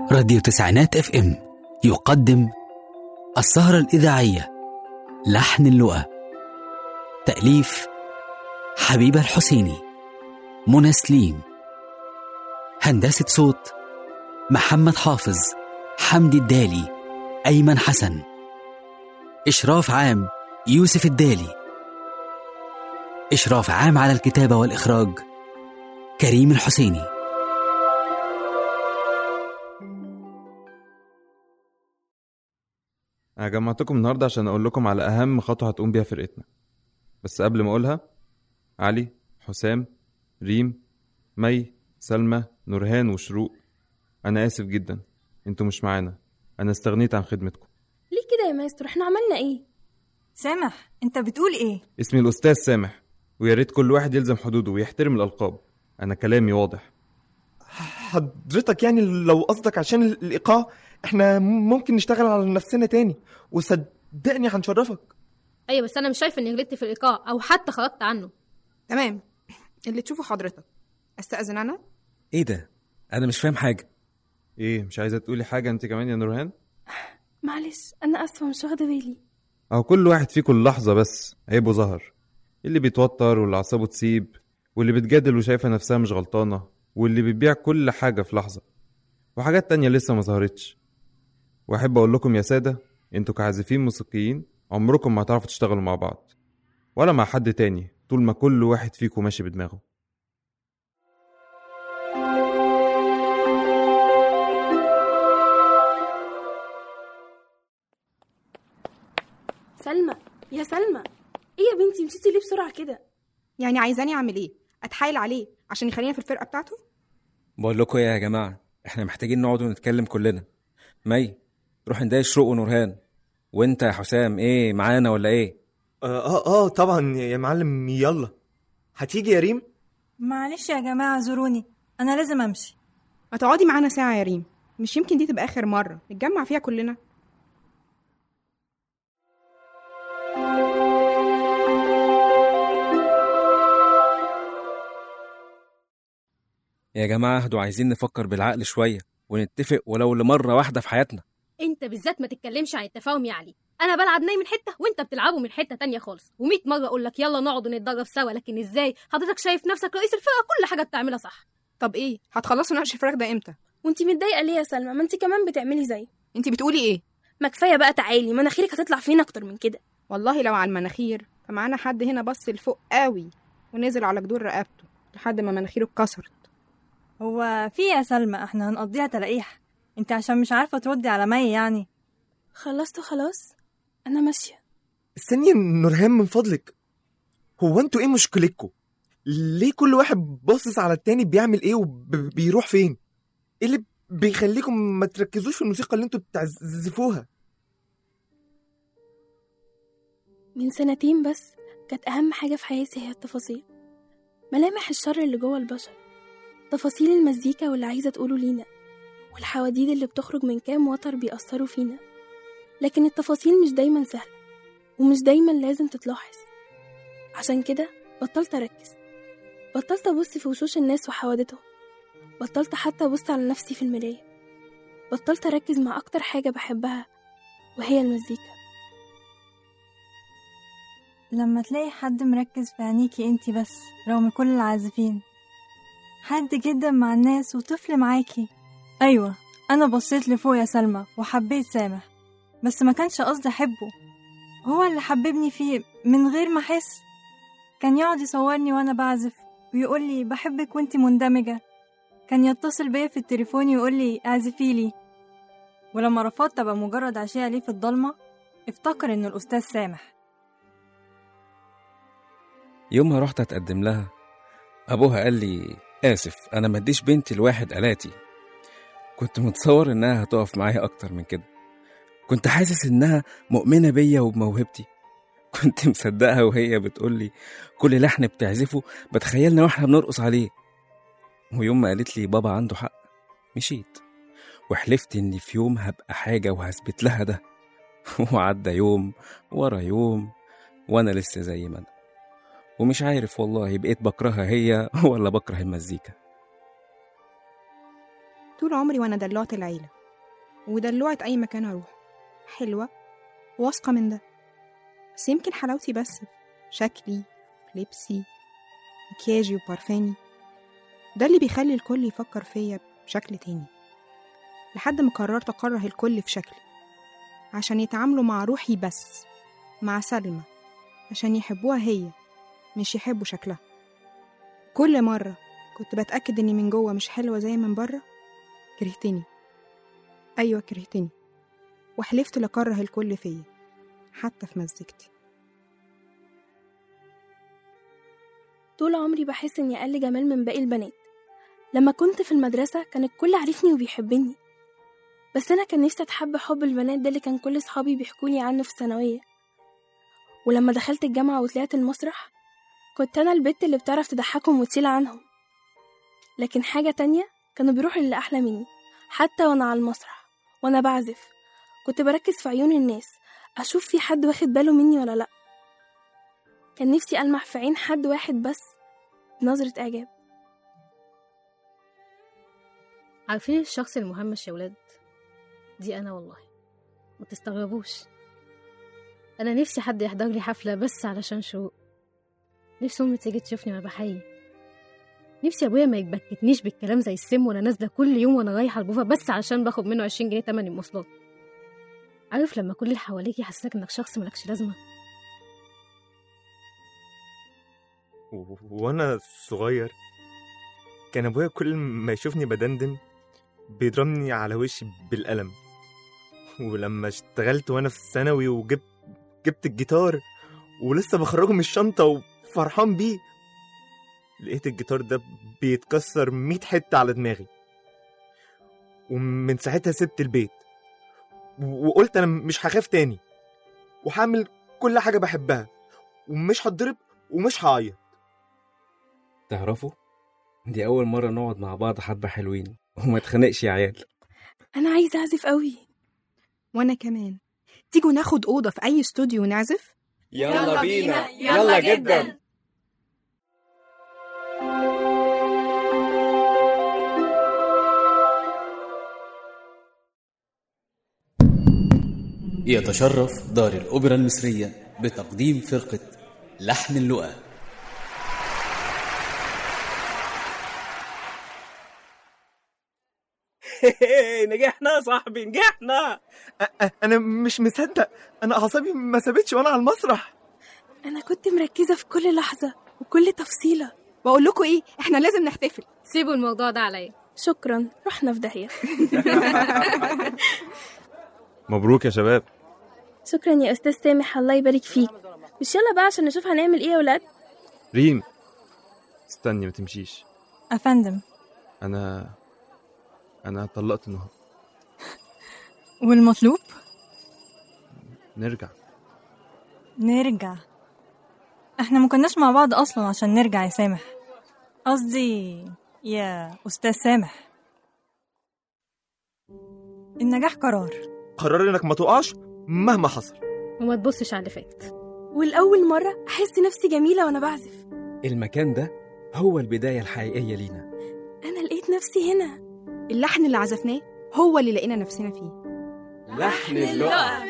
راديو تسعينات اف ام يقدم السهرة الإذاعية لحن اللقا تأليف حبيبة الحسيني منى سليم هندسة صوت محمد حافظ حمدي الدالي أيمن حسن إشراف عام يوسف الدالي إشراف عام على الكتابة والإخراج كريم الحسيني أنا جمعتكم النهاردة عشان أقول لكم على أهم خطوة هتقوم بيها فرقتنا بس قبل ما أقولها علي حسام ريم مي سلمى نورهان وشروق أنا آسف جدا انتوا مش معانا أنا استغنيت عن خدمتكم ليه كده يا ماستر احنا عملنا ايه سامح انت بتقول ايه اسمي الأستاذ سامح ويا ريت كل واحد يلزم حدوده ويحترم الألقاب أنا كلامي واضح حضرتك يعني لو قصدك عشان الإيقاع احنا ممكن نشتغل على نفسنا تاني وصدقني هنشرفك ايوه بس انا مش شايفه اني غلطت في الايقاع او حتى خرجت عنه تمام اللي تشوفه حضرتك استأذن انا ايه ده انا مش فاهم حاجه إيه مش عايزة تقولي حاجة أنت كمان يا نورهان معلش انا اسفه مش واخده بالي أهو كل واحد فيكم لحظة بس عيبه ظهر اللي بيتوتر واللي أعصابه تسيب واللي بتجادل وشايفة نفسها مش غلطانة واللي بتبيع كل حاجة في لحظة وحاجات تانية لسه ما ظهرتش وأحب أقول لكم يا سادة انتوا كعازفين موسيقيين عمركم ما هتعرفوا تشتغلوا مع بعض ولا مع حد تاني طول ما كل واحد فيكم ماشي بدماغه سلمى يا سلمى ايه يا بنتي مشيتي ليه بسرعه كده يعني عايزاني اعمل ايه اتحايل عليه عشان يخلينا في الفرقه بتاعته بقول لكم ايه يا جماعه احنا محتاجين نقعد ونتكلم كلنا مي روح نضايق شروق ونورهان وانت يا حسام ايه معانا ولا ايه اه اه, آه طبعا يا معلم يلا هتيجي يا ريم معلش يا جماعة زوروني أنا لازم أمشي ما تقعدي معانا ساعه يا ريم مش يمكن دي تبقى اخر مره نتجمع فيها كلنا يا جماعه اهدوا عايزين نفكر بالعقل شويه ونتفق ولو لمره واحده في حياتنا انت بالذات ما تتكلمش عن التفاهم يا علي انا بلعب ناي من حته وانت بتلعبه من حته تانية خالص و100 مره اقول لك يلا نقعد ونتدرب سوا لكن ازاي حضرتك شايف نفسك رئيس الفرقه كل حاجه بتعملها صح طب ايه هتخلصوا نقش الفراخ ده امتى وانتي متضايقه ليه يا سلمى ما انتي كمان بتعملي زي انت بتقولي ايه ما كفايه بقى تعالي مناخيرك هتطلع فين اكتر من كده والله لو على المناخير فمعانا حد هنا بص لفوق قوي ونزل على جدور رقبته لحد ما مناخيره اتكسرت هو في إيه يا سلمى احنا هنقضيها تلاقيح انت عشان مش عارفة تردي على مي يعني خلصتوا خلاص انا ماشيه استني يا نورهان من فضلك هو انتوا ايه مشكلتكم ليه كل واحد باصص على التاني بيعمل ايه وبيروح فين ايه اللي بيخليكم ما تركزوش في الموسيقى اللي انتوا بتعزفوها من سنتين بس كانت اهم حاجه في حياتي هي التفاصيل ملامح الشر اللي جوه البشر تفاصيل المزيكا واللي عايزه تقوله لينا والحواديد اللي بتخرج من كام وتر بيأثروا فينا لكن التفاصيل مش دايما سهله ومش دايما لازم تتلاحظ عشان كده بطلت اركز بطلت ابص في وشوش الناس وحوادثهم بطلت حتى ابص على نفسي في المرايه بطلت اركز مع اكتر حاجه بحبها وهي المزيكا لما تلاقي حد مركز في عينيكي انتي بس رغم كل العازفين حد جدا مع الناس وطفل معاكي أيوة أنا بصيت لفوق يا سلمى وحبيت سامح بس ما كانش قصدي أحبه هو اللي حببني فيه من غير ما أحس كان يقعد يصورني وأنا بعزف ويقول لي بحبك وانتي مندمجة كان يتصل بيا في التليفون يقول لي اعزفي لي ولما رفضت أبقى مجرد عشية ليه في الضلمة افتكر إنه الأستاذ سامح يوم ما رحت اتقدم لها ابوها قال لي اسف انا ما اديش بنتي لواحد الاتي كنت متصور انها هتقف معايا اكتر من كده كنت حاسس انها مؤمنه بيا وبموهبتي كنت مصدقها وهي بتقول لي كل لحن بتعزفه بتخيلنا واحنا بنرقص عليه ويوم ما قالت لي بابا عنده حق مشيت وحلفت اني في يوم هبقى حاجه وهثبت لها ده وعدى يوم ورا يوم وانا لسه زي ما انا ومش عارف والله بقيت بكرهها هي ولا بكره المزيكا طول عمري وانا دلوعة العيلة ودلوعة أي مكان أروح حلوة واثقة من ده بس يمكن حلاوتي بس في شكلي في لبسي مكياجي وبارفاني ده اللي بيخلي الكل يفكر فيا بشكل تاني لحد ما قررت أكره الكل في شكلي عشان يتعاملوا مع روحي بس مع سلمى عشان يحبوها هي مش يحبوا شكلها كل مرة كنت بتأكد إني من جوه مش حلوة زي من بره كرهتني أيوة كرهتني وحلفت لأكره الكل فيا حتى في مزيكتي طول عمري بحس إني أقل جمال من باقي البنات لما كنت في المدرسة كان الكل عارفني وبيحبني بس أنا كان نفسي أتحب حب البنات ده اللي كان كل صحابي بيحكولي عنه في الثانوية ولما دخلت الجامعة وطلعت المسرح كنت أنا البت اللي بتعرف تضحكهم وتشيل عنهم لكن حاجة تانية كانوا بيروحوا للي أحلى مني حتى وأنا على المسرح وأنا بعزف كنت بركز في عيون الناس أشوف في حد واخد باله مني ولا لأ كان نفسي ألمح في عين حد واحد بس بنظرة إعجاب عارفين الشخص المهمش يا ولاد دي انا والله ما تستغربوش انا نفسي حد يحضر لي حفله بس علشان شروق نفسي امي تيجي تشوفني وانا بحيي نفسي ابويا ما يتبكتنيش بالكلام زي السم وانا نازله كل يوم وانا رايحه البوفه بس علشان باخد منه 20 جنيه تمن المواصلات عارف لما كل اللي حواليك يحسسك انك شخص ملكش لازمه و- وانا صغير كان ابويا كل ما يشوفني بدندن بيضربني على وشي بالقلم ولما اشتغلت وانا في الثانوي وجبت جبت الجيتار ولسه بخرجه من الشنطه وفرحان بيه لقيت الجيتار ده بيتكسر 100 حته على دماغي ومن ساعتها سبت البيت و- وقلت انا مش هخاف تاني وهعمل كل حاجه بحبها ومش هتضرب ومش هعيط تعرفوا دي أول مرة نقعد مع بعض حبة حلوين وما تخنقش يا عيال أنا عايزة أعزف قوي وأنا كمان تيجوا ناخد أوضة في أي استوديو ونعزف يلا بينا، يلا جداً. يتشرف دار الأوبرا المصرية بتقديم فرقة لحن اللقا نجحنا يا صاحبي نجحنا أ- أ- انا مش مصدق انا اعصابي ما سابتش وانا على المسرح أنا كنت مركزة في كل لحظة وكل تفصيلة بقول لكم إيه إحنا لازم نحتفل سيبوا الموضوع ده عليا شكرا رحنا في داهية مبروك يا شباب شكرا يا أستاذ سامح الله يبارك فيك مش يلا بقى عشان نشوف هنعمل إيه يا ولاد ريم استني ما تمشيش أفندم انا انا طلقت النهارده والمطلوب نرجع نرجع احنا ما كناش مع بعض اصلا عشان نرجع يا سامح قصدي يا استاذ سامح النجاح قرار قرر انك ما تقعش مهما حصل وما تبصش على اللي فات والأول مرة أحس نفسي جميلة وأنا بعزف المكان ده هو البداية الحقيقية لينا أنا لقيت نفسي هنا اللحن اللي عزفناه هو اللي لقينا نفسنا فيه لحن اللقا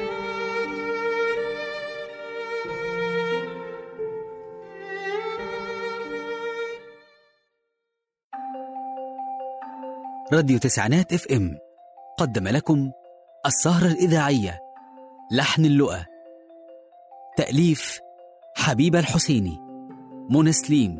راديو تسعينات اف ام قدم لكم السهرة الإذاعية لحن اللقا تأليف حبيبة الحسيني منى سليم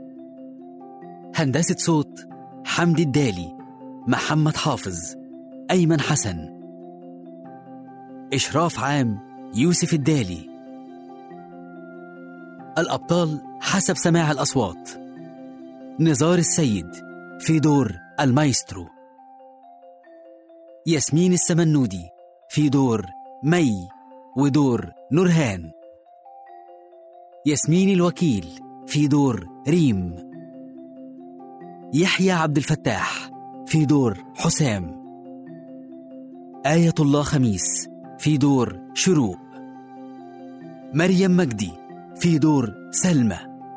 هندسة صوت حمدي الدالي محمد حافظ أيمن حسن إشراف عام يوسف الدالي الأبطال حسب سماع الأصوات نزار السيد في دور المايسترو ياسمين السمنودي في دور مي ودور نورهان ياسمين الوكيل في دور ريم يحيى عبد الفتاح في دور حسام آية الله خميس في دور شروق مريم مجدي في دور سلمى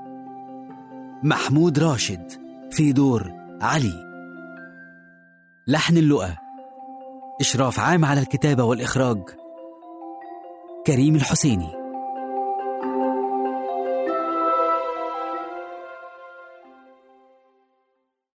محمود راشد في دور علي لحن اللقا إشراف عام على الكتابة والإخراج كريم الحسيني